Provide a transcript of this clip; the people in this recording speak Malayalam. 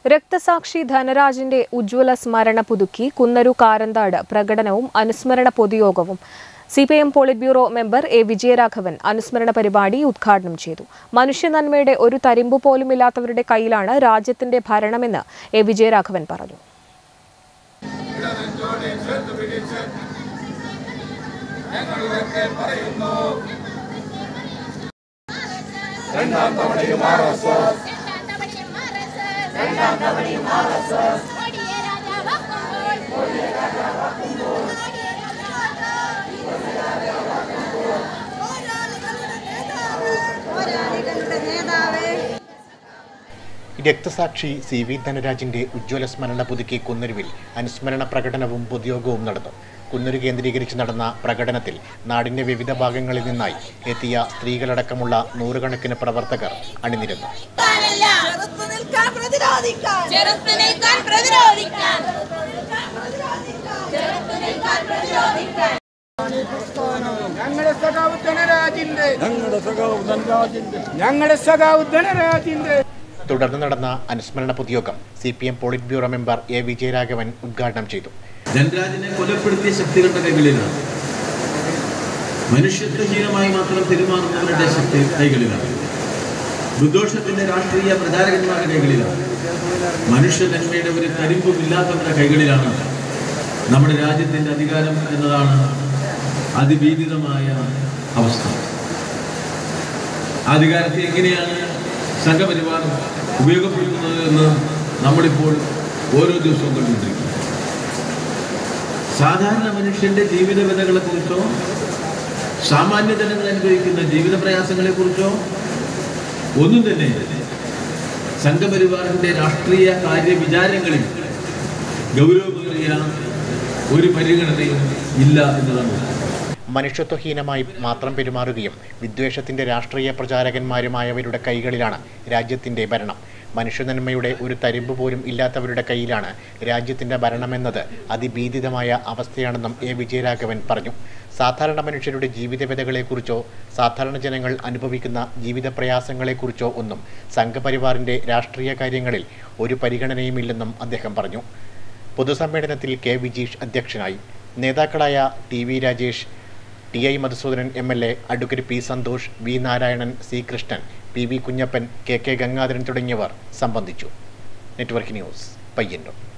രക്തസാക്ഷി ധനരാജിന്റെ ഉജ്ജ്വല സ്മരണ പുതുക്കി കുന്നരു കാരന്താട് പ്രകടനവും അനുസ്മരണ പൊതുയോഗവും C P M polit bureau member A Vijayaraghavan അനുസ്മരണ പരിപാടി ഉദ്ഘാടനം ചെയ്തു മനുഷ്യനന്മയുടെ ഒരു തരിമ്പു പോലുമില്ലാത്തവരുടെ കയ്യിലാണ് രാജ്യത്തിന്റെ ഭരണമെന്ന് എ വിജയരാഘവൻ പറഞ്ഞു രണ്ടാം തവണയും ആർഎസ്എസ് കൊടിയ രാജാവാക്കുമ്പോൾ കൊടിയ രാജാവാക്കുമ്പോൾ പോരാളികളുടെ നേതാവേ രക്തസാക്ഷി സി വി ധനരാജിന്റെ ഉജ്ജ്വല സ്മരണ പുതുക്കി കുന്നരുവിൽ അനുസ്മരണ പ്രകടനവും പൊതുയോഗവും നടന്നു കുന്നൂര് കേന്ദ്രീകരിച്ച് നടന്ന പ്രകടനത്തിൽ നാടിന്റെ വിവിധ ഭാഗങ്ങളിൽ നിന്നായി എത്തിയ സ്ത്രീകളടക്കമുള്ള നൂറുകണക്കിന് പ്രവർത്തകർ അണിനിരന്നു ചെറുത്തു നിൽക്കാൻ പ്രതിരോധിക്കാൻ ചെറുത്ത് നിൽക്കാൻ പ്രതിരോധിക്കാൻ ചെറുത്ത് നിൽക്കാൻ പ്രതിരോധിക്കാൻ ഞങ്ങളുടെ സഖാവ് ധനരാജിന്റെ ഞങ്ങളുടെ സഖാവ് ധനരാജിന്റെ ഞങ്ങളുടെ സഖാവ് ധനരാജിന്റെ തുടർന്ന് നടന്ന അനുസ്മരണ പൊതുയോഗം C P M polit bureau member A Vijayaraghavan ഉദ്ഘാടനം ചെയ്തു ധനരാജനെ കൊലപ്പെടുത്തിയ ശക്തികളുടെ കൈകളിലാണ് മനുഷ്യത്വഹീനമായി മാത്രം പെരുമാറുന്നവരുടെ ശക്തി കൈകളിലാണ് ദുദോഷത്തിന്റെ രാഷ്ട്രീയ പ്രചാരകന്മാരുടെ കൈകളിലാണ് മനുഷ്യ നന്മയുടെ ഒരു കരിമ്പും ഇല്ലാത്തവരുടെ കൈകളിലാണ് നമ്മുടെ രാജ്യത്തിന്റെ അധികാരം എന്നതാണ് അതിഭീതിതമായ അവസ്ഥ ആ അധികാരത്തെ എങ്ങനെയാണ് സംഘപരിവാർ ഉപയോഗപ്പെടുത്തുന്നത് എന്ന് നമ്മളിപ്പോൾ ഓരോ ദിവസവും കണ്ടുകൊണ്ടിരിക്കുന്നു സാധാരണ മനുഷ്യന്റെ ജീവിത വ്യതകളെ കുറിച്ചോ സാമാന്യ ജനങ്ങൾ അനുഭവിക്കുന്ന ജീവിത പ്രയാസങ്ങളെ കുറിച്ചോ ഒന്നും തന്നെ സംഘപരിവാറിന്റെ രാഷ്ട്രീയ കാര്യ വിചാരങ്ങളിൽ ഗൗരവമേറിയ ഒരു പരിഗണനയും ഇല്ല എന്നതാണ് മനുഷ്യത്വഹീനമായി മാത്രം പെരുമാറുകയും വിദ്വേഷത്തിന്റെ രാഷ്ട്രീയ പ്രചാരകന്മാരുമായവരുടെ കൈകളിലാണ് രാജ്യത്തിന്റെ ഭരണം മനുഷ്യനന്മയുടെ ഒരു തരിമ്പ് പോലും ഇല്ലാത്തവരുടെ കയ്യിലാണ് രാജ്യത്തിന്റെ ഭരണമെന്നത് അതിഭീതിതമായ അവസ്ഥയാണെന്നും എ വിജയരാഘവൻ പറഞ്ഞു സാധാരണ മനുഷ്യരുടെ ജീവിതവ്യതകളെക്കുറിച്ചോ സാധാരണ ജനങ്ങൾ അനുഭവിക്കുന്ന ജീവിത പ്രയാസങ്ങളെക്കുറിച്ചോ ഒന്നും സംഘപരിവാറിന്റെ രാഷ്ട്രീയ കാര്യങ്ങളിൽ ഒരു പരിഗണനയുമില്ലെന്നും അദ്ദേഹം പറഞ്ഞു പൊതുസമ്മേളനത്തിൽ കെ വിജീഷ് അധ്യക്ഷനായി നേതാക്കളായ T V Rajesh T I Madhusoodanan M L A advocate P Santhosh V Narayanan C Krishnan P V Kunhappan K K Gangadharan തുടങ്ങിയവർ സംബന്ധിച്ചു നെറ്റ്വർക്ക് ന്യൂസ് പയ്യന്നൂർ